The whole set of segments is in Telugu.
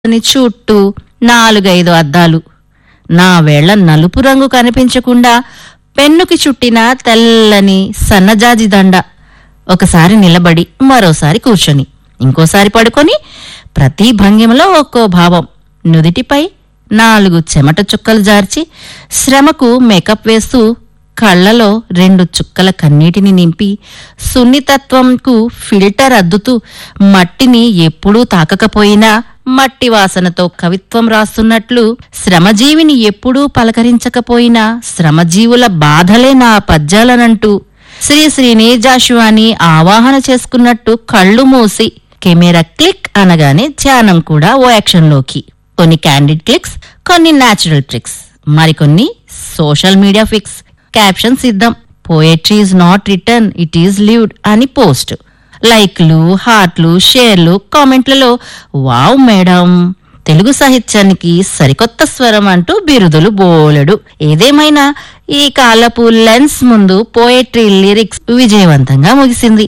దాని చుట్టూ నాలుగైదు అద్దాలు నా వేళ్ల నలుపు రంగు కనిపించకుండా పెన్నుకి చుట్టిన తెల్లని సన్నజాజి దండ ఒకసారి నిలబడి మరోసారి కూర్చొని ఇంకోసారి పడుకొని ప్రతి భంగిమలో ఒక్కో భావం నుదిటిపై నాలుగు చెమట చుక్కలు జార్చి శ్రమకు మేకప్ వేస్తూ కళ్ళలో రెండు చుక్కల కన్నీటిని నింపి సున్నితత్వంకు ఫిల్టర్ అద్దుతూ మట్టిని ఎప్పుడూ తాకకపోయినా మట్టి వాసనతో కవిత్వం రాస్తున్నట్లు శ్రమజీవిని ఎప్పుడూ పలకరించకపోయినా శ్రమజీవుల బాధలే నా పద్యాలనంటూ శ్రీ శ్రీని జాషువాని ఆవాహన చేసుకున్నట్టు కళ్ళు మూసి కెమెరా క్లిక్ అనగానే ధ్యానం కూడా ఓ యాక్షన్లోకి కొన్ని క్యాండిడ్ క్లిక్స్ కొన్ని న్యాచురల్ ట్రిక్స్ మరికొన్ని సోషల్ మీడియా ఫిక్స్ క్యాప్షన్ సిద్ధం poetry is not written it is lived అని పోస్ట్ లైక్లు హార్ట్లు షేర్లు కామెంట్లలో వావ్ మేడం తెలుగు సాహిత్యానికి సరికొత్త స్వరం అంటూ బిరుదులు బోలెడు ఏదేమైనా ఈ కాలపు లెన్స్ ముందు పోయట్రీ లిరిక్స్ విజయవంతంగా ముగిసింది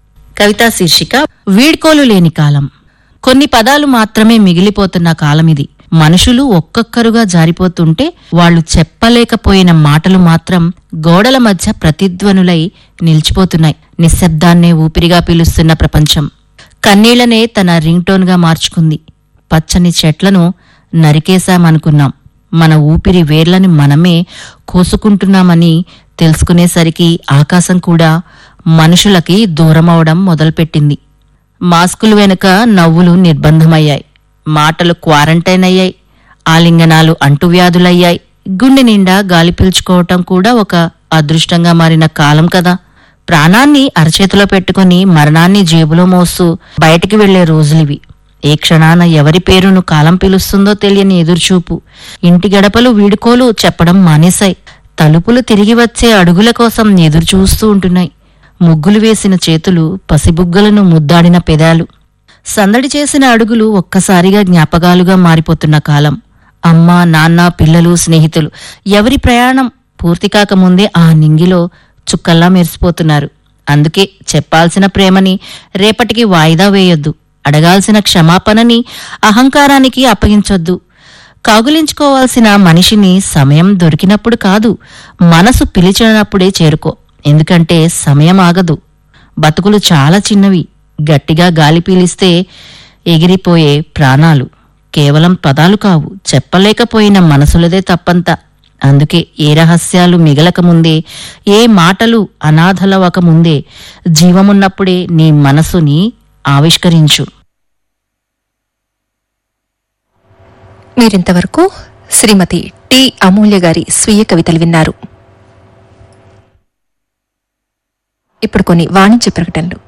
కవితా శీర్షిక వీడ్కోలు లేని కాలం కొన్ని పదాలు మాత్రమే మిగిలిపోతున్న కాలమిది మనుషులు ఒక్కొక్కరుగా జారిపోతుంటే వాళ్ళు చెప్పలేకపోయిన మాటలు మాత్రం గోడల మధ్య ప్రతిధ్వనులై నిలిచిపోతున్నాయి నిశ్శబ్దాన్నే ఊపిరిగా పీలుస్తున్న ప్రపంచం కన్నీళ్లనే తన రింగ్టోన్గా మార్చుకుంది పచ్చని చెట్లను నరికేశామనుకున్నాం మన ఊపిరి వేర్లని మనమే కోసుకుంటున్నామని తెలుసుకునేసరికి ఆకాశం కూడా మనుషులకి దూరమవడం మొదలుపెట్టింది మాస్కులు వెనుక నవ్వులు నిర్బంధమయ్యాయి మాటలు క్వారంటైన్ అయ్యాయి ఆలింగనాలు అంటువ్యాధులయ్యాయి గుండె నిండా గాలి పీల్చుకోవటం కూడా ఒక అదృష్టంగా మారిన కాలం కదా ప్రాణాన్ని అరచేతిలో పెట్టుకుని మరణాన్ని జేబులో మోస్తూ బయటికి వెళ్లే రోజులివి ఏ క్షణాన ఎవరి పేరును కాలం పిలుస్తుందో తెలియని ఎదురుచూపు ఇంటి గడపలు వీడుకోలు చెప్పడం మానేశాయి తలుపులు తిరిగి వచ్చే అడుగుల కోసం ఎదురు చూస్తూ ఉంటున్నాయి ముగ్గులు వేసిన చేతులు పసిబుగ్గలను ముద్దాడిన పెదాలు సందడి చేసిన అడుగులు ఒక్కసారిగా జ్ఞాపకాలుగా మారిపోతున్న కాలం అమ్మ నాన్న పిల్లలు స్నేహితులు ఎవరి ప్రయాణం పూర్తి కాకముందే ఆ నింగిలో చుక్కల్లా మెరిసిపోతున్నారు అందుకే చెప్పాల్సిన ప్రేమని రేపటికి వాయిదా వేయొద్దు అడగాల్సిన క్షమాపణని అహంకారానికి అప్పగించొద్దు కాగులించుకోవాల్సిన మనిషిని సమయం దొరికినప్పుడు కాదు మనసు పిలిచినప్పుడే చేరుకో ఎందుకంటే సమయం ఆగదు బతుకులు చాలా చిన్నవి గట్టిగా గాలి పీలిస్తే ఎగిరిపోయే ప్రాణాలు కేవలం పదాలు కావు చెప్పలేకపోయిన మనసులదే తప్పంత అందుకే ఏ రహస్యాలు మిగలకముందే ఏ మాటలు అనాథలవకముందే జీవమున్నప్పుడే నీ మనసుని ఆవిష్కరించు మీరింతవరకు శ్రీమతి టి అమూల్య గారి స్వీయ కవితలు విన్నారు ఇప్పుడు కొన్ని వాణిజ్య ప్రకటనలు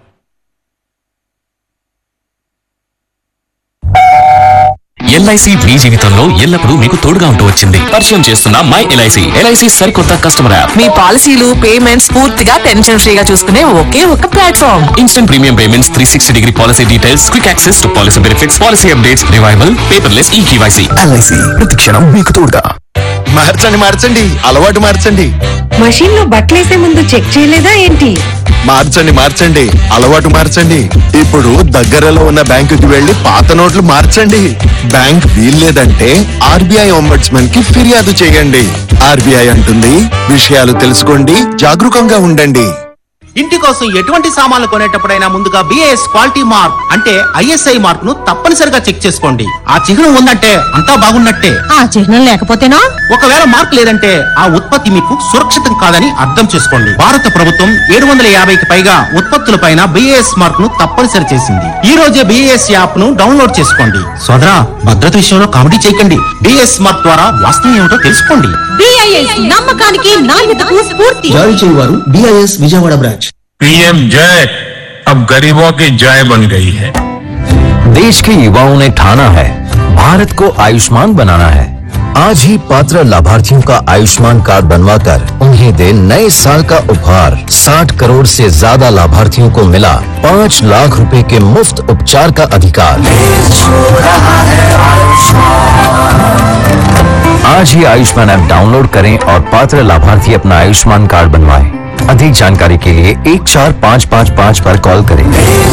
ఎల్ఐసి మీ జీవితంలో ఎల్లప్పుడూ మీకు తోడుగా ఉంటూ వచ్చింది పరిచయం చేస్తున్న మై ఎల్ఐసి ఎల్ఐసి సరికొత్త కస్టమర్ యాప్ మీ పాలసీలు పేమెంట్స్ పూర్తిగా టెన్షన్ ఫ్రీగా చూసుకునే ఒకే ఒక platform instant premium payments three sixty degree policy details quick access to policy benefits policy updates revival paperless e KYC LIC ప్రతి క్షణం మీకు తోడుగా మార్చండి మార్చండి అలవాటు మార్చండి మషీన్ లో బట్టలేసే ముందు చెక్ చేయలేదా ఏంటి మార్చండి మార్చండి అలవాటు మార్చండి ఇప్పుడు దగ్గరలో ఉన్న బ్యాంకుకి వెళ్లి పాత నోట్లు మార్చండి బ్యాంక్ వీల్లేదంటే ఆర్బీఐ ఒంబడ్స్మన్ కి ఫిర్యాదు చేయండి ఆర్బీఐ అంటుంది విషయాలు తెలుసుకోండి జాగరూకంగా ఉండండి ఇంటి కోసం ఎటువంటి సామాన్లు కొనేటప్పుడైనా ముందుగా బిఏఎస్ క్వాలిటీ మార్క్ అంటే ఐఎస్ఐ మార్క్ ను తప్పనిసరిగా చెక్ చేసుకోండి ఆ చిహ్నం ఉందంటే అంతా బాగున్నట్టే ఆ చిహ్నం లేకపోతేనా ఒకవేళ మార్క్ లేదంటే ఆ ఉత్పత్తి మీకు సురక్షితం కాదని అర్థం చేసుకోండి భారత ప్రభుత్వం ఏడు వందల యాభైకి పైగా ఉత్పత్తులపైన బిఏఎస్ మార్క్ ను తప్పనిసరి చేసింది ఈ రోజే బిఏఎస్ యాప్ ను డౌన్లోడ్ చేసుకోండి సోదరా భద్రత విషయంలో కామెడీ చేయకండి బిఏఎస్ మార్క్ ద్వారా వాస్తవం ఏమిటో తెలుసుకోండి బిఐఎస్ నమ్మకానికి నాణ్యతకు స్ఫూర్తి జారీ చేయువారు బిఐఎస్ విజయవాడ బ్రాంచ్ पीएम जय अब गरीबों की जय बन गई है देश के युवाओं ने ठाना है भारत को आयुष्मान बनाना है आज ही पात्र लाभार्थियों का आयुष्मान कार्ड बनवाकर उन्हें दे नए साल का उपहार 60 करोड़ से ज्यादा लाभार्थियों को मिला 5 लाख रुपए के मुफ्त उपचार का अधिकार आज ही आयुष्मान ऐप डाउनलोड करें और पात्र लाभार्थी अपना आयुष्मान कार्ड बनवाएं। अधिक जानकारी के लिए एक चार पाँच पाँच पाँच पर कॉल करें